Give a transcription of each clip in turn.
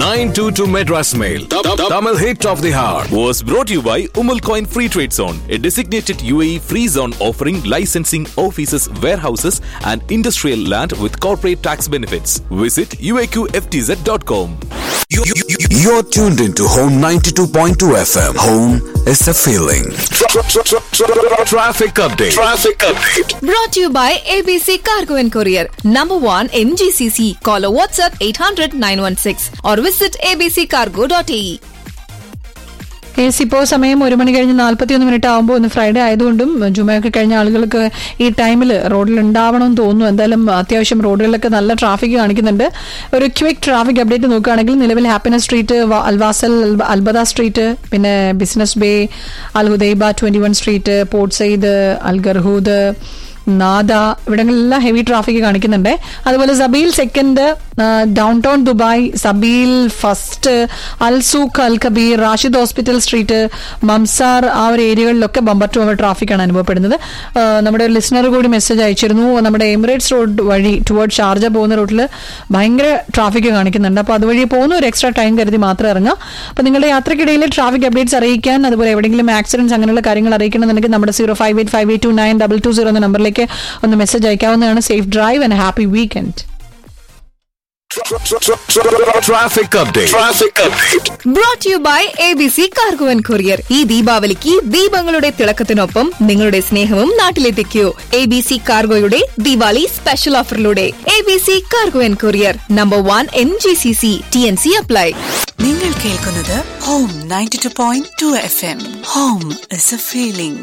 922 Madras Mail. Tamil hit of the hour. was brought to you by Umal Coin Free Trade Zone, a designated UAE free zone offering licensing offices, warehouses, and industrial land with corporate tax benefits. Visit uaqftz.com. You're tuned into Home 92.2 FM. Home is a feeling. Traffic update. Traffic update. Brought to you by ABC Cargo and Courier. Number one in GCC. Call or WhatsApp 800 916 or visit abccargo.ae. Yes ഇപ്പോൾ സമയം ഒരു മണി കഴിഞ്ഞ് നാൽപ്പത്തിയൊന്ന് minute ആകുമ്പോൾ ഇന്ന് Friday ആയതുകൊണ്ടും ജുമയൊക്കെ കഴിഞ്ഞ ആളുകൾക്ക് ഈ ടൈമിൽ റോഡിൽ ഉണ്ടാവണമെന്ന് തോന്നുന്നു എന്തായാലും അത്യാവശ്യം റോഡുകളിലൊക്കെ നല്ല ട്രാഫിക് കാണിക്കുന്നുണ്ട് ഒരു ക്വിക്ക് ട്രാഫിക് അപ്ഡേറ്റ് നോക്കുകയാണെങ്കിൽ നിലവിൽ ഹാപ്പിനെസ് സ്ട്രീറ്റ് വ- അൽവാസൽ അൽബ- അൽബദ സ്ട്രീറ്റ് പിന്നെ business bay Al Hudaiba twenty one street port Saeed Al Garhoud നാദ ഇവിടങ്ങളിലെല്ലാം ഹെവി ട്രാഫിക് കാണിക്കുന്നുണ്ട് അതുപോലെ Sabeel second downtown Dubai Sabeel first Al Souk Al Kabir Rashid hospital street Mamzar ആ ഒരു ഏരിയകളിലൊക്കെ bumper to bumper ട്രാഫിക്കാണ് അനുഭവപ്പെടുന്നത് ആ, നമ്മുടെ ഒരു ലിസണർ കൂടി മെസ്സേജ് അയച്ചിരുന്നു നമ്മുടെ എമിറേറ്റ്സ് റോഡ് വഴി ടുവേർഡ് ഷാർജ പോകുന്ന റൂട്ടിൽ ഭയങ്കര ട്രാഫിക് കാണിക്കുന്നുണ്ട് അപ്പോൾ അതുവഴി പോകുന്ന ഒരു എക്സ്ട്രാ ടൈം കരുതി മാത്രം ഇറങ്ങുക അപ്പോൾ നിങ്ങളുടെ യാത്രക്കിടയിൽ ട്രാഫിക് അപ്ഡേറ്റ്സ് അറിയിക്കാൻ അതുപോലെ എവിടെയെങ്കിലും ആക്സിഡൻസ് അങ്ങനെയുള്ള കാര്യങ്ങൾ അറിയിക്കണമെന്നുണ്ടെങ്കിൽ നമ്മുടെ zero five eight five eight two nine double two zero എന്ന നമ്പറിലേക്ക് ഒന്ന് മെസ്സേജ് അയക്കാവുന്നതാണ് safe drive and happy weekend Traffic update. Traffic update. Brought to you by ABC Cargo and Courier. ഈ ദീപാവലിക്ക് ദീപങ്ങളുടെ തിളക്കത്തിനൊപ്പം നിങ്ങളുടെ സ്നേഹവും നാട്ടിലെത്തിക്കൂ എ ബി സി കാർഗോയുടെ ദിവാലി സ്പെഷ്യൽ ഓഫറിലൂടെ A B C cargo and courier number one N G C C T N C apply നിങ്ങൾ കേൾക്കുന്നത് home ninety two point two F M home is a feeling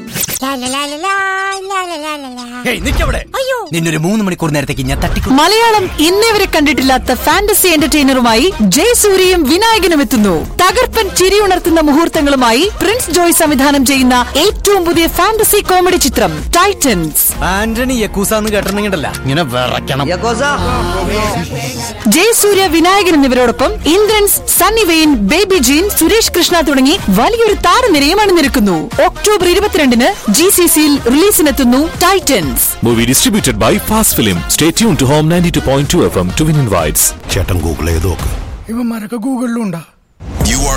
hey, നിക്കവിടെ നിന്നൊരു മൂന്ന് മണിക്കൂർ നേരത്തേക്ക് ഞാൻ തട്ടിക്കു മലയാളം ഇന്നേ വരെ കണ്ടിട്ടില്ലാത്ത ഫാന്റസി എന്റർടൈനറുമായി ജയസൂര്യയും വിനായകനും എത്തുന്നു തകർപ്പൻ ചിരിയുണർത്തുന്ന മുഹൂർത്തങ്ങളുമായി പ്രിൻസ് ജോയ് സംവിധാനം ചെയ്യുന്ന ഏറ്റവും പുതിയ ഫാന്റസി കോമഡി ചിത്രം ടൈറ്റൻസ് ആന്റണി യക്കൂസാന്ന് കേട്ടിട്ടുണ്ടെങ്കിലല്ല ഇങ്ങനെ വിറയ്ക്കണം ജയസൂര്യ വിനായകൻ എന്നിവരോടൊപ്പം Indrans Sunny Wayne baby Jean Suresh Krishna തുടങ്ങി വലിയൊരു താരനിരയും അണിനിരക്കുന്നു ഒക്ടോബർ ഇരുപത്തിരണ്ടിന് ജി സി സിയിൽ റിലീസിനെത്തുന്നു titans Movie distributed by Fast Film. Stay tuned to Home 92.2 FM to win invites. ചേട്ടൻ ഗൂഗിൾ ചെയ്ത് നോക്ക് ഇവന്മാരൊക്കെ ഗൂഗിളിലും ഉണ്ടാ You are